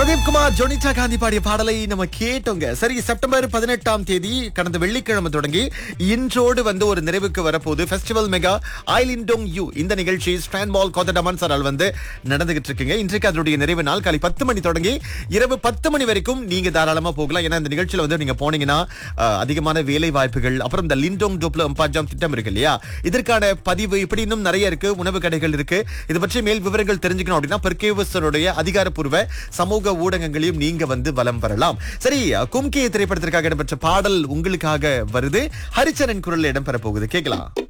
பிரதீப் குமார் ஜொனிதா காந்தி பாடிய பாடலை நம்ம கேட்டோங்க சரி செப்டம்பர் பதினெட்டாம் தேதி கடந்த வெள்ளிக்கிழமை தொடங்கி இன்றோடு வந்து ஒரு நிறைவுக்கு வரப்போகுது ஃபெஸ்டிவல் மெகா ஐலிண்டோங் யூ இந்த நிகழ்ச்சி ஸ்டாண்ட் பால் கோதடமன் சாரால் வந்து நடந்துகிட்டு இருக்குங்க இன்றைக்கு அதனுடைய நிறைவு நாள் காலை பத்து மணி தொடங்கி இரவு பத்து மணி வரைக்கும் நீங்க தாராளமா போகலாம் ஏன்னா இந்த நிகழ்ச்சியில வந்து நீங்க போனீங்கன்னா அஹ், அதிகமான வேலை வாய்ப்புகள் அப்புறம் இந்த லிண்டோங் டோப்ல அம்பாஜாம் திட்டம் இருக்கு இல்லையா இதற்கான பதிவு இப்படி இன்னும் நிறைய இருக்கு உணவு கடைகள் இருக்கு இது பற்றி மேல் விவரங்கள் தெரிஞ்சுக்கணும் அப்படின்னா பெர்கேவஸருடைய அதிகாரப்பூர்வ சமூக ஊடகங்களையும் நீங்க வந்து வலம் வரலாம் சரி கும்கி திரைப்படத்திற்காக இடம்பெற்ற பாடல் உங்களுக்காக வருது ஹரிச்சரன் குரல்ல இடம்பெற போகுது கேட்கலாம்